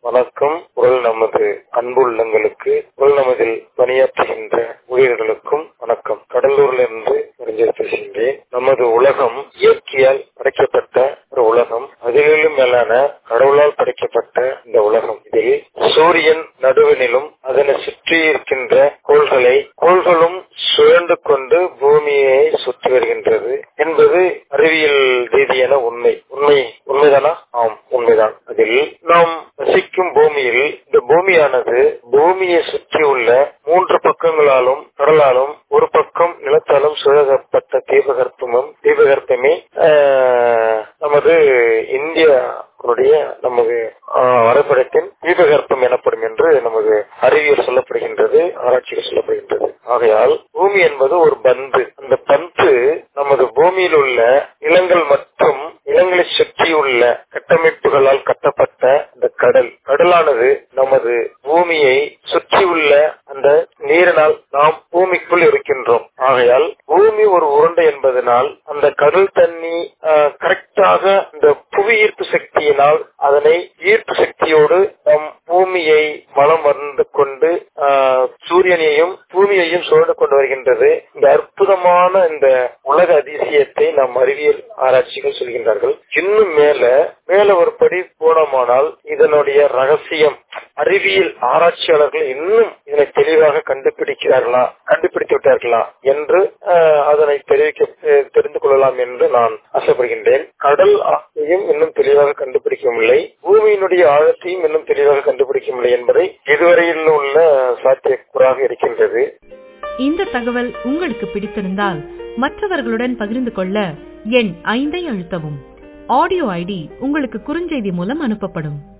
வணக்கம் குரல் நமது அன்புள்ளங்களுக்கு குரல் நமதில் பணியாற்றுகின்ற ஊழியர்களுக்கும் வணக்கம் கடலூர்ல இருந்து அறிஞர் பேசுகின்றேன் நமது உலகம் இயற்கையால் படைக்கப்பட்ட ஒரு உலகம் அதிலும் மேலான கடவுளால் படைக்கப்பட்ட இந்த உலகம் இதில் சூரியன் நடுவினிலும் அதனை சுற்றி இருக்கின்ற கோள்களை கோள்களும் சுழன்று கொண்டு பூமியை சுற்றி வருகின்றது என்பது அறிவியல் ரீதியான உண்மை உண்மை உண்மைதானா ஆம் உண்மைதான் அதில் நாம் வசிக்கும் பூமியில் இந்த பூமியானது பூமியை சுற்றியுள்ள மூன்று பக்கங்களாலும் கடலாலும் ஒரு பக்கம் நிலத்தாலும் சுழகப்பட்ட தீபகற்பமும் தீபகற்பமே நமது இந்திய நமது வரைபடத்தின் தீபகற்பம் எனப்படும் என்று நமது அறிவியல் சொல்லப்படுகின்றது ஆராய்ச்சிகள் சொல்லப்படுகின்றது ஆகையால் பூமி என்பது ஒரு பந்து அந்த பந்து நமது பூமியில் உள்ள நிலங்கள் மற்றும் நிலங்களை சுற்றியுள்ள கட்டமைப்புகளால் கட்டப்பட்ட அந்த கடல் கடலானது நமது பூமியை சுற்றியுள்ள அந்த நீரினால் நாம் பூமிக்குள் இருக்கின்றோம் ஆகையால் பூமி ஒரு உருண்டை என்பதனால் அந்த கடல் தண்ணி கரெக்டாக இந்த புவி ஈர்ப்பு சக்தியினால் அதனை ஈர்ப்பு சக்தியோடு நம் பூமியை மலம் வந்து கொண்டு சூரியனையும் பூமியையும் சூழ்ந்து கொண்டு வருகின்றது இந்த அற்புதமான இந்த உலக அதிசயத்தை நம் அறிவியல் ஆராய்ச்சிகள் சொல்கின்றார்கள் இன்னும் மேல மேல ஒரு படி போனோமானால் இதனுடைய ரகசியம் அறிவியல் ஆராய்ச்சியாளர்கள் இன்னும் இதனை தெளிவாக கண்டுபிடிக்கிறார்களா கண்டுபிடித்து விட்டார்களா என்று அதனை தெரிவிக்க தெரிந்து கொள்ளலாம் என்று நான் ஆசைப்படுகின்றேன் கடல் ஆழத்தையும் இன்னும் தெளிவாக கண்டுபிடிக்கவில்லை பூமியினுடைய ஆழத்தையும் இன்னும் தெளிவாக கண்டுபிடிக்கவில்லை என்பதை இதுவரையில் உள்ள சாத்தியக்கூறாக இருக்கின்றது இந்த தகவல் உங்களுக்கு பிடித்திருந்தால் மற்றவர்களுடன் பகிர்ந்து கொள்ள எண் ஐந்தை அழுத்தவும் ஆடியோ ஐடி உங்களுக்கு குறுஞ்செய்தி மூலம் அனுப்பப்படும்